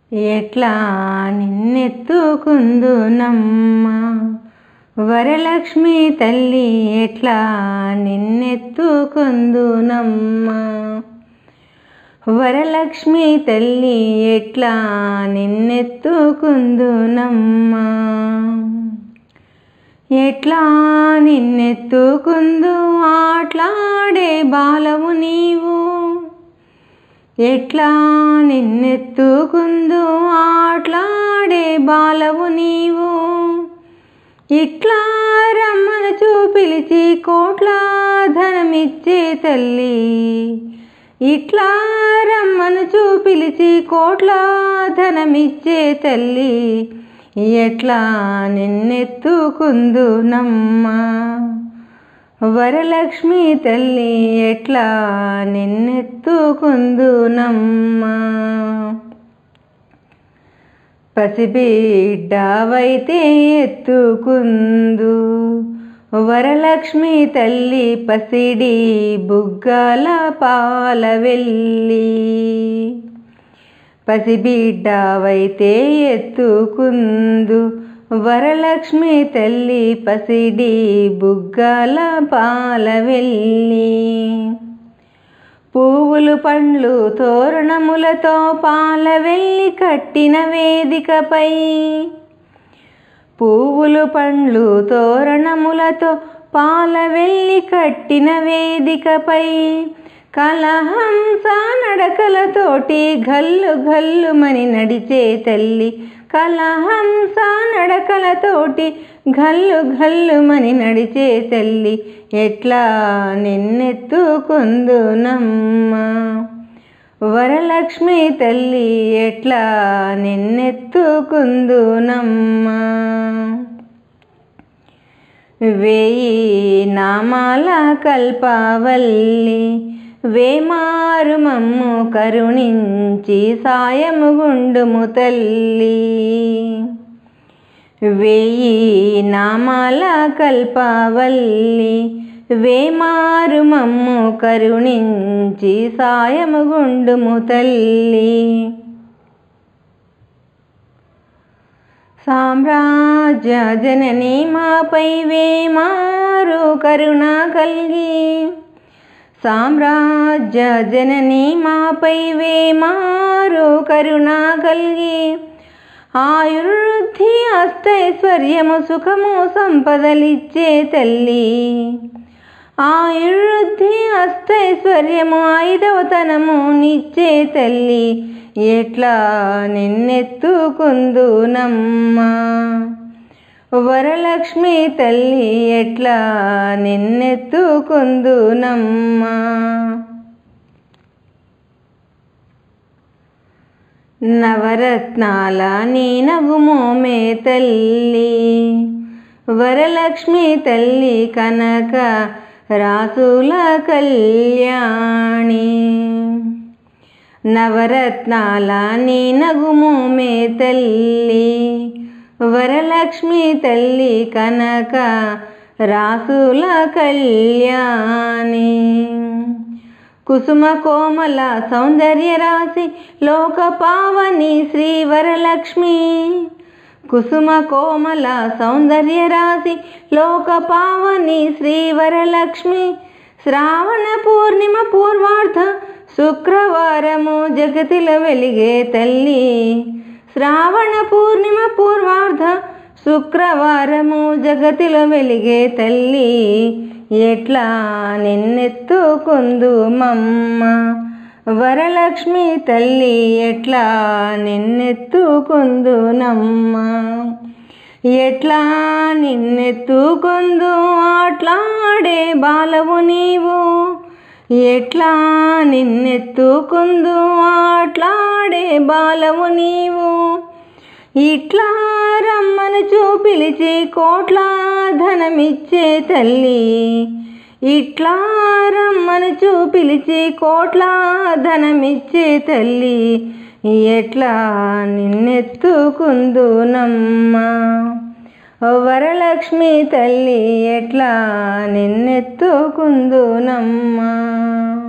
ఎట్లా నిన్నెత్తుకుందునమ్మ వరలక్ష్మి తల్లి ఎట్లా నిన్నెత్తుకుందునమ్మ వరలక్ష్మి తల్లి ఎట్లా నిన్నెత్తుకుందునమ్మ ఎట్లా నిన్నెత్తుకుందు ఆట్లాడే బాలవు నీవు ఎట్లా నిన్నెత్తుకుందు ఆట్లాడే బాలవు నీవు ఇట్లా రమ్మను చూపిలిచి కోట్ల ధనమిచ్చే తల్లి ఇట్లా రమ్మను చూపిలిచి కోట్ల ధనమిచ్చే తల్లి ఎట్లా నిన్నెత్తుకుందు నమ్మ వరలక్ష్మి తల్లి ఎట్లా నిన్నెత్తుకుందు నమ్మ పసిబిడ్డవైతే ఎత్తుకుందు వరలక్ష్మి తల్లి పసిడి బుగ్గల పాల వెళ్ళి పసిబిడ్డవైతే ఎత్తుకుందు వరలక్ష్మి తల్లి పసిడి బుగ్గల పాల వెళ్ళి పువ్వులు పండ్లు తోరణములతో పాల వెళ్ళి కట్టిన వేదికపై పువ్వులు పండ్లు తోరణములతో పాల వెళ్ళి కట్టిన వేదికపై కలహంస నడకలతోటి గల్లు గల్లుమని నడిచే తల్లి కలహంస నడకలతోటి గల్లు గల్లుమని నడిచే తల్లి ఎట్లా నిన్నెత్తుకుందు నమ్మ వరలక్ష్మి తల్లి ఎట్లా నిన్నెత్తుకుందు నమ్మ వేయి నామాల కల్పవల్లి వేమారు మమ్ము కరుణించి సాయము గుండుము తల్లి వేయి నామాల కల్పవల్లి వేమారు మమ్ము కరుణించి సాయము గుండుము తల్లి సామ్రాజ్య జనని మాపై వేమారు కరుణ కలిగి సామ్రాజ్య జనని మాపై వేమారు కరుణ కలిగి ఆయుర్వృద్ధి అస్తైశ్వర్యము సుఖము సంపదలిచ్చే తల్లి ఆయుర్వృద్ధి అస్తైశ్వర్యము ఐదవతనము నిచ్చే తల్లి ఎట్లా నిన్నెత్తుకుందు నమ్మ వరలక్ష్మి తల్లి ఎట్లా నిన్నెత్తుకుందు నమ్మ నవరత్నాల నీ నగుమోమే తల్లి వరలక్ష్మి తల్లి కనక రాసుల కళ్యాణి నవరత్నాల నీ నగుమోమే తల్లి వరలక్ష్మి తల్లి కనక రాసుల కళ్యాణి కుసుమ కోమల సౌందర్య రాశి లోక పావని శ్రీ వరలక్ష్మి కుసుమ కోమల సౌందర్య రాశి లోక పావని శ్రీ వరలక్ష్మి శ్రావణ పూర్ణిమ పూర్వార్ధ శుక్రవారము జగతిలో వెలిగే తల్లి శ్రావణ పూర్ణిమ పూర్వార్ధ శుక్రవారము జగతిలో వెలిగే తల్లి ఎట్లా నిన్నెత్తుకుందు మమ్మ వరలక్ష్మి తల్లి ఎట్లా నిన్నెత్తుకుందు నమ్మ ఎట్లా నిన్నెత్తుకుందు ఆట్లాడే బాలవు నీవు ఎట్లా నిన్నెత్తుకుందు ఆట్లాడే బాలవు నీవు ఇట్లా రమ్మను చూపిలిచి కోట్ల ధనమిచ్చే తల్లి ఇట్లా రమ్మను చూపిలిచి కోట్ల ధనమిచ్చే తల్లి ఎట్లా నిన్నెత్తుకుందు నమ్మ వరలక్ష్మి తల్లి ఎట్లా నిన్నెత్తుకుందునమ్మా